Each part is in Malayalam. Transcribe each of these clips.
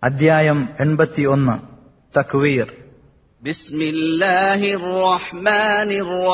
അദ്ധ്യായം എൺപത്തിയൊന്ന് തക്വീർ بسم الله الرحمن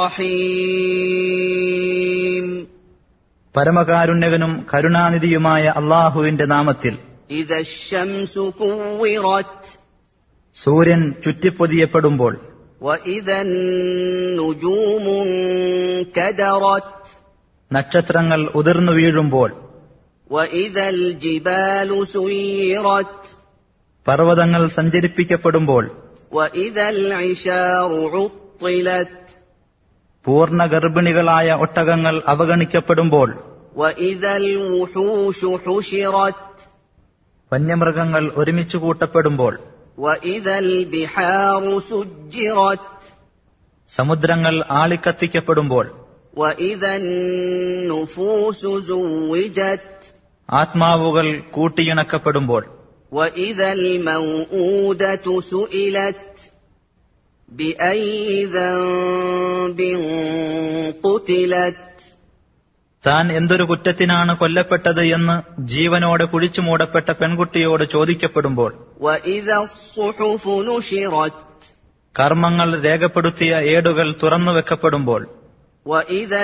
الرحيم പരമകാരുണ്യകനും കരുണാനിധിയുമായ അള്ളാഹുവിന്റെ നാമത്തിൽ إذا الشمس كورت സൂര്യൻ ചുറ്റിപ്പൊതിയപ്പെടുമ്പോൾ وإذا النجوم انكدرت നക്ഷത്രങ്ങൾ ഉതിർന്നു വീഴുമ്പോൾ وإذا الجبال سيرت പർവ്വതങ്ങൾ സഞ്ചരിപ്പിക്കപ്പെടുമ്പോൾ وإذا العشار عطلت പൂർണ്ണ ഗർഭിണികളായ ഒട്ടകങ്ങൾ അവഗണിക്കപ്പെടുമ്പോൾ وإذا الوحوش حشرت വന്യമൃഗങ്ങൾ ഒരുമിച്ചു കൂട്ടപ്പെടുമ്പോൾ وإذا البحار سجرت സമുദ്രങ്ങൾ ആളിക്കത്തിക്കപ്പെടുമ്പോൾ وإذا النفوس زوجت ആത്മാവുകൾ കൂട്ടിയിണക്കപ്പെടുമ്പോൾ وإذا الموءودة سئلت بأي ذنب قتلت താൻ എന്തൊരു കുറ്റത്തിനാണ് കൊല്ലപ്പെട്ടത് എന്ന് ജീവനോടെ കുഴിച്ചു മൂടപ്പെട്ട പെൺകുട്ടിയോട് ചോദിക്കപ്പെടുമ്പോൾ وإذا الصحف نشرت കർമ്മങ്ങൾ രേഖപ്പെടുത്തിയ ഏടുകൾ തുറന്നു വെക്കപ്പെടുമ്പോൾ وإذا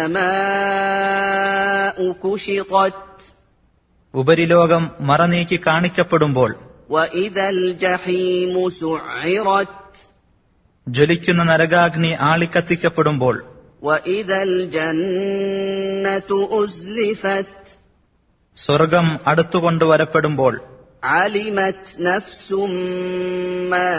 السماء كشطت ഉപരിലോകം മറനീക്കി കാണിക്കപ്പെടുമ്പോൾ وإذا الجحيم سعرت ജ്വലിക്കുന്ന നരകാഗ്നി ആളിക്കത്തിക്കപ്പെടുമ്പോൾ وإذا الجنة أزلفت സ്വർഗം അടുത്തുകൊണ്ടുവരപ്പെടുമ്പോൾ علمت نفس ما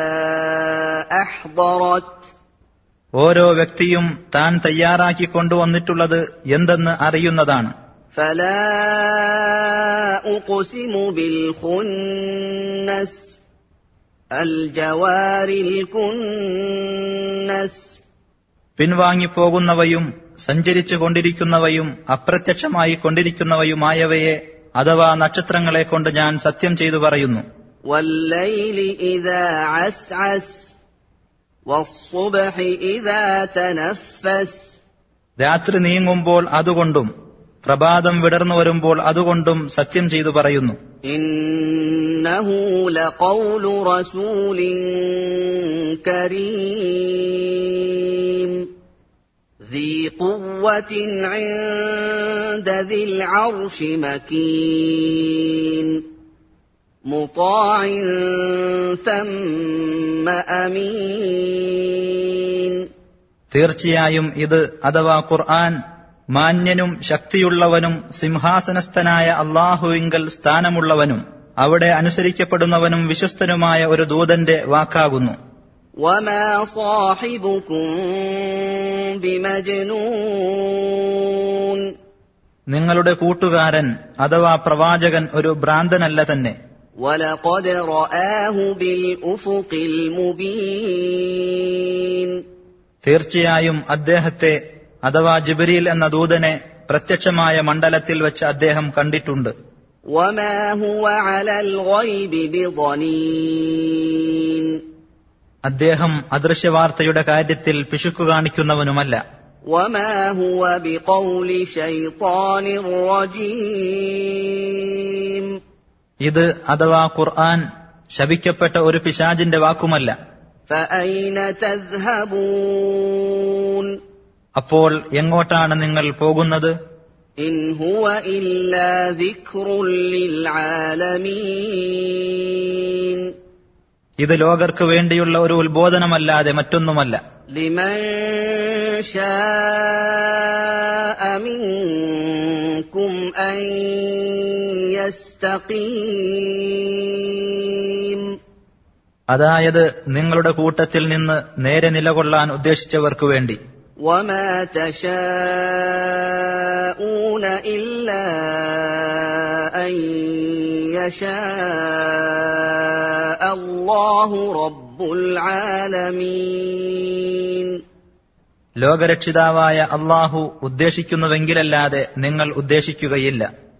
أحضرت ഓരോ വ്യക്തിയും താൻ തയ്യാറാക്കി കൊണ്ടുവന്നിട്ടുള്ളത് എന്തെന്ന് അറിയുന്നതാണ് فلا أقسم بالخنس الجوار الكنس പിൻവാങ്ങിപ്പോകുന്നവയും സഞ്ചരിച്ചു കൊണ്ടിരിക്കുന്നവയും അപ്രത്യക്ഷമായി കൊണ്ടിരിക്കുന്നവയുമായവയെ അഥവാ നക്ഷത്രങ്ങളെ കൊണ്ട് ഞാൻ സത്യം ചെയ്തു പറയുന്നു والليل إذا عسعس والصبح إذا تنفس രാത്രി നീങ്ങുമ്പോൾ അതുകൊണ്ടും പ്രഭാതം വിടർന്നു വരുമ്പോൾ അതുകൊണ്ടും സത്യം ചെയ്തു പറയുന്നു إنه لقول رسول كريم ذي قوة عند ذي العرش مكين مطاع ثم أمين തീർച്ചയായും ഇത് അഥവാ ഖുർആൻ മാന്യനും ശക്തിയുള്ളവനും സിംഹാസനസ്ഥനായ അള്ളാഹുവിങ്കൽ സ്ഥാനമുള്ളവനും അവിടെ അനുസരിക്കപ്പെടുന്നവനും വിശ്വസ്തനുമായ ഒരു ദൂതന്റെ വാക്കാകുന്നു وما صاحبكم بمجنون നിങ്ങളുടെ കൂട്ടുകാരൻ അഥവാ പ്രവാചകൻ ഒരു ഭ്രാന്തനല്ല തന്നെ ولقد رآه بالأفق المبين തീർച്ചയായും അദ്ദേഹത്തെ അഥവാ ജിബരീൽ എന്ന ദൂതനെ പ്രത്യക്ഷമായ മണ്ഡലത്തിൽ വെച്ച് അദ്ദേഹം കണ്ടിട്ടുണ്ട് وما هو على الغيب بضنين അദ്ദേഹം അദൃശ്യവാർത്തയുടെ കാര്യത്തിൽ പിശുക്കു കാണിക്കുന്നവനുമല്ല وما هو بقول شيطان رجيم ഇത് അഥവാ ഖുർആൻ ശപിക്കപ്പെട്ട ഒരു പിശാജിന്റെ വാക്കുമല്ല فأين تذهبون അപ്പോൾ എങ്ങോട്ടാണ് നിങ്ങൾ പോകുന്നത് إن هو إلا ذكر للعالمين ഇത് ലോകർക്ക് വേണ്ടിയുള്ള ഒരു ഉത്ബോധനമല്ലാതെ മറ്റൊന്നുമല്ല لمن شاء منكم أن يستقيم അതായത് നിങ്ങളുടെ കൂട്ടത്തിൽ നിന്ന് നേരെ നിലകൊള്ളാൻ ഉദ്ദേശിച്ചവർക്കു വേണ്ടി وما تشاءون إلا أن يشاء الله رب العالمين ലോകരക്ഷിതാവായ അള്ളാഹു ഉദ്ദേശിക്കുന്നുവെങ്കിലല്ലാതെ നിങ്ങൾ ഉദ്ദേശിക്കുകയില്ല